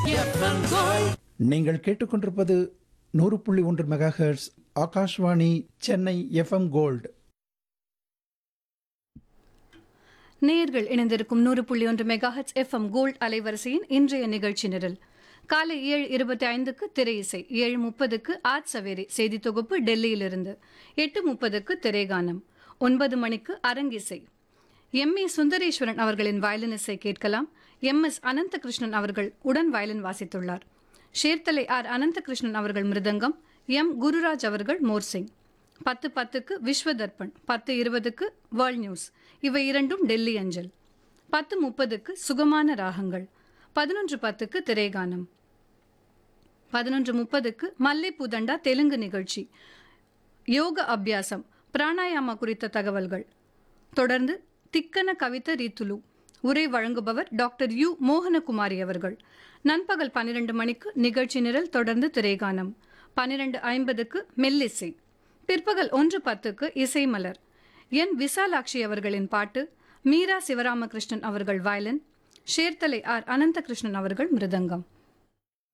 நீங்கள் கேட்டுக்கொண்டிருப்பது நூறு புள்ளி ஒன்று megahertz Akashvani Chennai FM gold நேயர்கள் இணைந்திருக்கும் நூறு புள்ளி ஒன்று மெகாஹெட்ஸ் எஃப்எம் கோல்ட் அலைவரிசையின் இன்றைய நிகழ்ச்சி நிரல் காலை ஏழு இருபத்தி ஐந்துக்கு திரை இசை ஏழு முப்பதுக்கு ஆட் சவேரி செய்தி தொகுப்பு டெல்லியிலிருந்து எட்டு முப்பதுக்கு திரைகானம் ஒன்பது மணிக்கு அரங்கிசை எம் ஏ சுந்தரேஸ்வரன் அவர்களின் வயலின் இசை கேட்கலாம் எம் எஸ் அனந்தகிருஷ்ணன் அவர்கள் உடன் வயலின் வாசித்துள்ளார் ஷேர்தலை ஆர் அனந்தகிருஷ்ணன் அவர்கள் மிருதங்கம் எம் குருராஜ் அவர்கள் மோர்சிங் பத்து பத்துக்கு விஸ்வ தர்ப்பண் பத்து இருபதுக்கு வேர்ல்ட் நியூஸ் இவை இரண்டும் டெல்லி அஞ்சல் பத்து முப்பதுக்கு சுகமான ராகங்கள் பதினொன்று பத்துக்கு திரைகானம் பதினொன்று முப்பதுக்கு மல்லைப்பூதண்டா தெலுங்கு நிகழ்ச்சி யோக அபியாசம் பிராணாயாமா குறித்த தகவல்கள் தொடர்ந்து திக்கன கவித ரீத்துலு உரை வழங்குபவர் டாக்டர் யு மோகனகுமாரி அவர்கள் நண்பகல் பன்னிரண்டு மணிக்கு நிகழ்ச்சி நிரல் தொடர்ந்து திரைகானம் பன்னிரண்டு ஐம்பதுக்கு மெல்லிசை பிற்பகல் ஒன்று பத்துக்கு இசை மலர் என் விசாலாட்சி அவர்களின் பாட்டு மீரா சிவராமகிருஷ்ணன் அவர்கள் வயலின் ஷேர்தலை ஆர் அனந்தகிருஷ்ணன் அவர்கள் மிருதங்கம்